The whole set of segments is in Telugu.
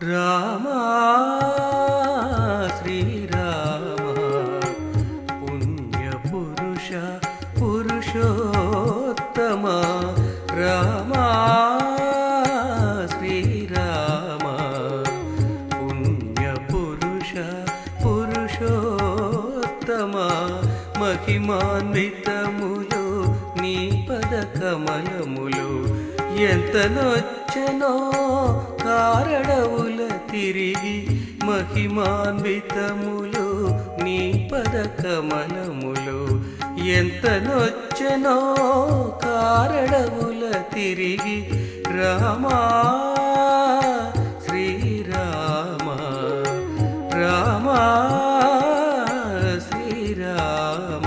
రామా శ్రీరామ పుణ్య పురుష పురుషోత్తమ రామా శ్రీరామ పుణ్య పురుష పురుషోత్తమ మహిమాన్వితములు నీ పద కమలములు ఎంత నొచ్చనో కారణవుల తిరిగి మహిమాన్వితములు నీ పద కమలములు ఎంత నొచ్చనో కారణవుల తిరిగి రామా శ్రీరామ రామా శ్రీరామ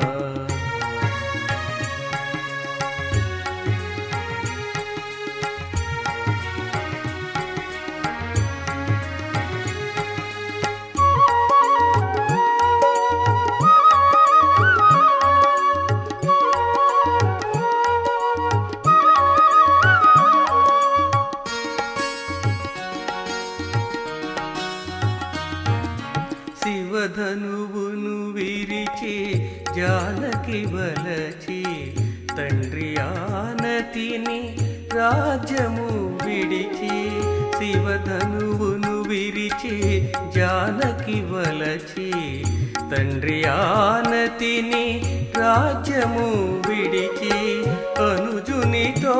శివధనువును విరిచి జానకి వలచి తండ్రి ఆనతిని రాజ్యము విడిచి శివధనువును విరిచి జానకి వలచి తండ్రి ఆనతిని రాజ్యము విడిచి అనుజునితో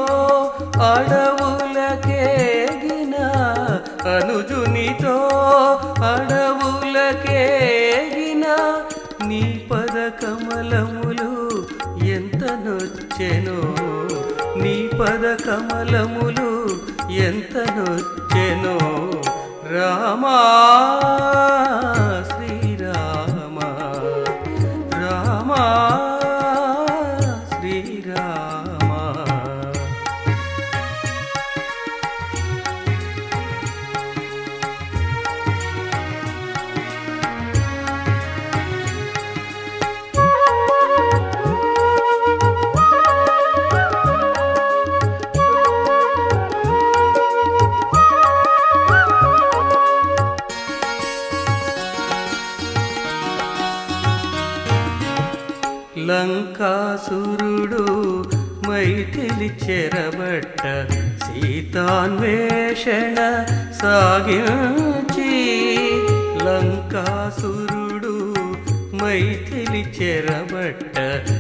అడవులకేగిన అనుజునితో అడవులకేగిన నీ పద కమలములు ఎంత నొచ్చెనో నీ పద కమలములు ఎంత నొచ్చెనో రామా శ్రీరామ రామా శ్రీరామ లంకాసురుడు మైథిలి చెరబట్ట సీతాన్వేషణ సాగించి లంకాసురుడు మైథిలి చెరబట్ట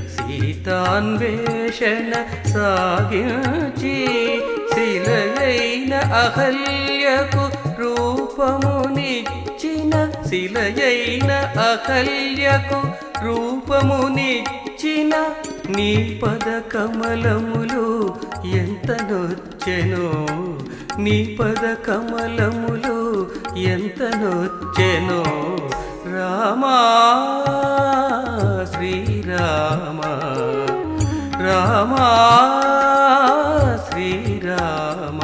సీతాన్వేషణ సాగించి శిలయైన అహల్యకు రూపమునిచ్చిన శిలయైన అహల్యకు రూపమునిచ్చిన నీ పద కమలములు ఎంత నొచ్చెనో నీ పద కమలములు ఎంత నొచ్చెనో రామా శ్రీరామ రామా శ్రీరామ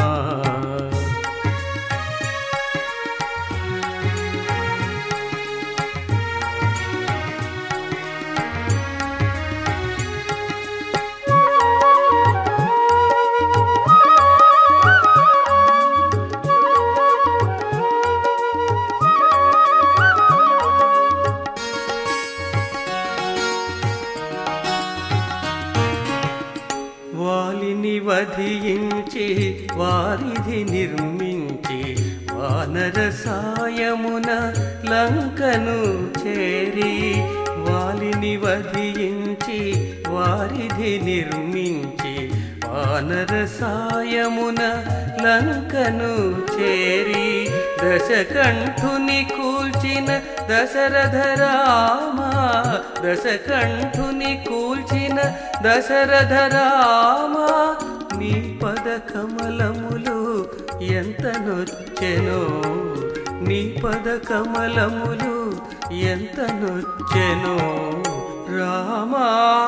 వాలిని వధించి వారిధి నిర్మించి వానర సాయమున లంకను చేరి వాలిని వధించి వారిధి నిర్మించి వానర సాయమున లంకను చేరి దశకంఠుని కూల్చిన దశరథ రామ దశకంఠుని కూల్చిన దశరథ రామ నీ పద కమలములు ఎంత నొచ్చెనో నీ పద కమలములు ఎంత నొచ్చెనో రామా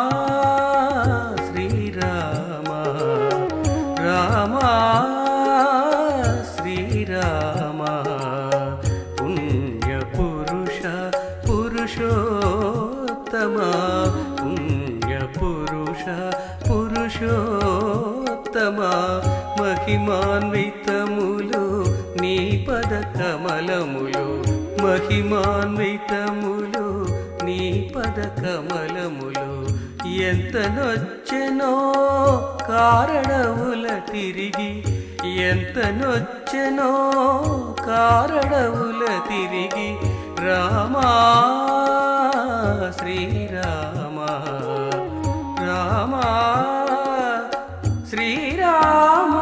శ్రీరామ రామా శ్రీరామ పుణ్య పురుష పురుషోత్తమ పుణ్య పురుష పురుషోత్తమ మహిమాన్వితములు నీ పద కమలములు మహిమాన్వితములు నీ పద కమలములు ఎంత నొచ్చెనో కారణముల తిరిగి ఎంత నొచ్చెనో కారణముల తిరిగి రామా శ్రీరామా రామా శ్రీరామ